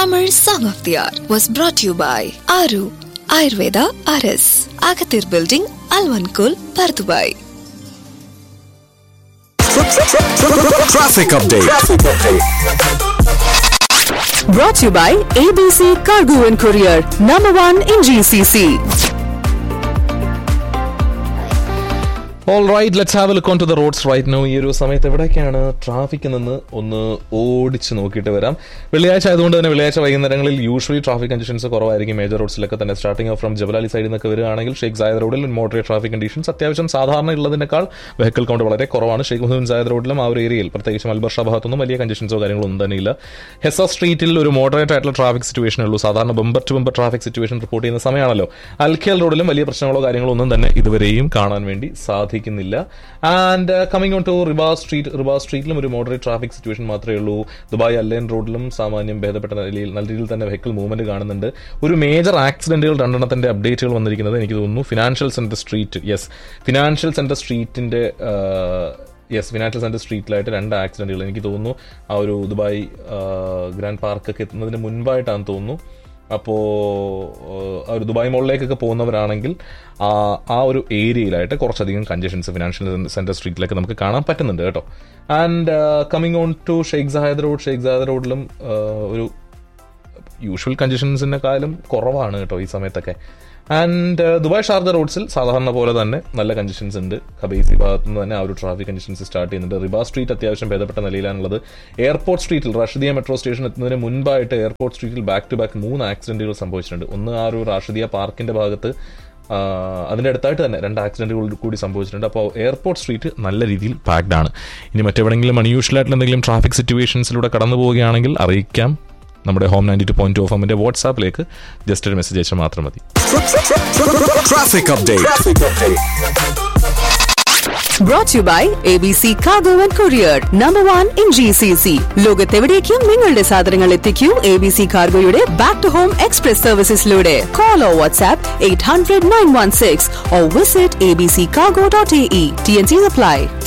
Tamil Song of the Hour was brought to you by Aru Ayurveda RS, Agathir Building, Alvankul, Pardubai. Traffic update. Brought to you by ABC Cargo and Courier, number one in GCC. All right let's have look on to the roads right now ഈ ഒരു സമയത്ത് എവിടേക്കാണ് traffic നിന്ന് ഒന്ന് ഓടിച്ച് നോക്കിയിട്ട് വരാം വെള്ളിയാഴ്ച ആയതുകൊണ്ട് തന്നെ വെള്ളിയാഴ്ച വൈകുന്നേരങ്ങളിൽ യൂഷ്വലി ട്രാഫിക് കണ്ടീഷൻസ് കുറവായിരിക്കും മേജർ റോഡ്സിലൊക്കെ തന്നെ സ്റ്റാർട്ടിംഗ് ഓഫ് ഫ്രം ജബലാലി സൈഡിൽ നിന്നൊക്കെ വരികയാണെങ്കിൽ ഷെയ്ഖ് സായദ് റോഡിൽ മോട്ടറേറ്റ് ട്രാഫിക് കണ്ടീഷൻസ് അത്യാവശ്യം സാധാരണ ഉള്ളതിനേക്കാൾ വെഹിക്കിൾ കൗണ്ട് വളരെ കുറവാണ് ഷെയ്ഖ് മുഹമ്മദ് സായദ് റോഡിലും ആ ഒരു ഏരിയയിൽ പ്രത്യേകിച്ച് മൽബർഷ ഭാഗത്തൊന്നും വലിയ കണ്ടീഷൻസോ കാര്യങ്ങളോ ഒന്നും തന്നെ ഇല്ല ഹെസ സ്ട്രീറ്റിൽ ഒരു മോഡറേറ്റ് ആയിട്ടുള്ള ട്രാഫിക് സിറ്റുവേഷൻ ഉള്ളൂ സാധാരണ bumper to bumper traffic situation report ചെയ്യുന്ന സമയമാണല്ലോ അൽഖേൽ റോഡിലും വലിയ പ്രശ്നങ്ങളോ കാര്യങ്ങളോ ഒന്നും തന്നെ ഇതുവരെയും കാണാൻ വേണ്ടി സാധിക്കുന്നില്ല and coming on to Riba street Riba സ്ട്രീറ്റിലും ഒരു മോഡറേറ്റ് ട്രാഫിക് സിറ്റുവേഷൻ മാത്രമേ ഉള്ളൂ ദുബായ് അല്ലൈൻ റോഡിലും സാമാന്യം ഭേദപ്പെട്ട നിലയിൽ നല്ല രീതിയിൽ തന്നെ വെഹിക്കിൾ മൂവ്മെന്റ് കാണുന്നുണ്ട് ഒരു മേജർ ആക്സിഡന്റുകൾ രണ്ടെണ്ണത്തിന്റെ അപ്ഡേറ്റുകൾ വന്നിരിക്കുന്നത് എനിക്ക് തോന്നുന്നു financial centre street yes financial centre സ്ട്രീറ്റിന്റെ യെസ് ഫിനാൻഷ്യൽ സെന്റർ സ്ട്രീറ്റിലായിട്ട് രണ്ട് ആക്സിഡന്റുകൾ എനിക്ക് തോന്നുന്നു ആ ഒരു ദുബായ് ഗ്രാൻഡ് പാർക്കൊക്കെ എത്തുന്നതിന് മുൻപായിട്ടാണെന്ന് തോന്നുന്നു അപ്പോൾ ആ ഒരു ദുബായ് മോളിലേക്കൊക്കെ പോകുന്നവരാണെങ്കിൽ ആ ആ ഒരു ഏരിയയിലായിട്ട് കുറച്ചധികം കഞ്ചഷൻസ് ഫിനാൻഷ്യൽ സെന്റർ സ്ട്രീറ്റിലൊക്കെ നമുക്ക് കാണാൻ പറ്റുന്നുണ്ട് കേട്ടോ and coming on to Sheikh Zayed road Sheikh Zayed റോഡിലും ഒരു യൂഷ്വൽ കഞ്ചഷൻസിനെക്കാളും കുറവാണ് കേട്ടോ ഈ സമയത്തൊക്കെ ആൻഡ് ദുബായ് ഷാർജ റോഡ്സിൽ സാധാരണ പോലെ തന്നെ നല്ല കണ്ടീഷൻസ് ഉണ്ട് ഖബേസി ഭാഗത്തു നിന്ന് തന്നെ ആ ഒരു ട്രാഫിക് കണ്ടീഷൻസ് സ്റ്റാർട്ട് ചെയ്യുന്നുണ്ട് റിബാ സ്ട്രീറ്റ് അത്യാവശ്യം ഭേദപ്പെട്ട നിലയിലാണുള്ളത് എയർപോർട്ട് സ്ട്രീറ്റിൽ റാഷിദിയ മെട്രോ സ്റ്റേഷൻ എത്തുന്നതിന് മുൻപായിട്ട് എയർപോർട്ട് സ്ട്രീറ്റിൽ ബാക്ക് ടു ബാക്ക് മൂന്ന് ആക്സിഡന്റുകൾ സംഭവിച്ചിട്ടുണ്ട് ഒന്ന് ആ ഒരു റാഷിദിയ പാർക്കിന്റെ ഭാഗത്ത് അതിൻ്റെ അടുത്തായിട്ട് തന്നെ രണ്ട് ആക്സിഡന്റുകൾ കൂടി സംഭവിച്ചിട്ടുണ്ട് അപ്പോൾ എയർപോർട്ട് സ്ട്രീറ്റ് നല്ല രീതിയിൽ പാക്ഡ് ആണ് ഇനി മറ്റെവിടെങ്കിലും അൺയൂഷ്വൽ ആയിട്ടുള്ള എന്തെങ്കിലും ട്രാഫിക് സിറ്റുവേഷൻസിലൂടെ കടന്നു പോവുകയാണെങ്കിൽ അറിയിക്കാം നമ്മുടെ home ninety two point of എമ്മിന്റെ വാട്സാപ്പിലേക്ക് ജസ്റ്റ് ഒരു മെസ്സേജ് അയച്ചാൽ മാത്രം മതി Traffic update. Brought to you by ABC Cargo and Courier, number one in GCC. ലോകത്തെവിടേക്കും നിങ്ങളുടെ സാധനങ്ങൾ എത്തിക്കൂ എ ബി സി കാർഗോയുടെ ബാക്ക് ടു ഹോം എക്സ്പ്രസ് സർവീസസിലൂടെ call or WhatsApp eight hundred nine one six or visit A B C cargo dot A E T N C apply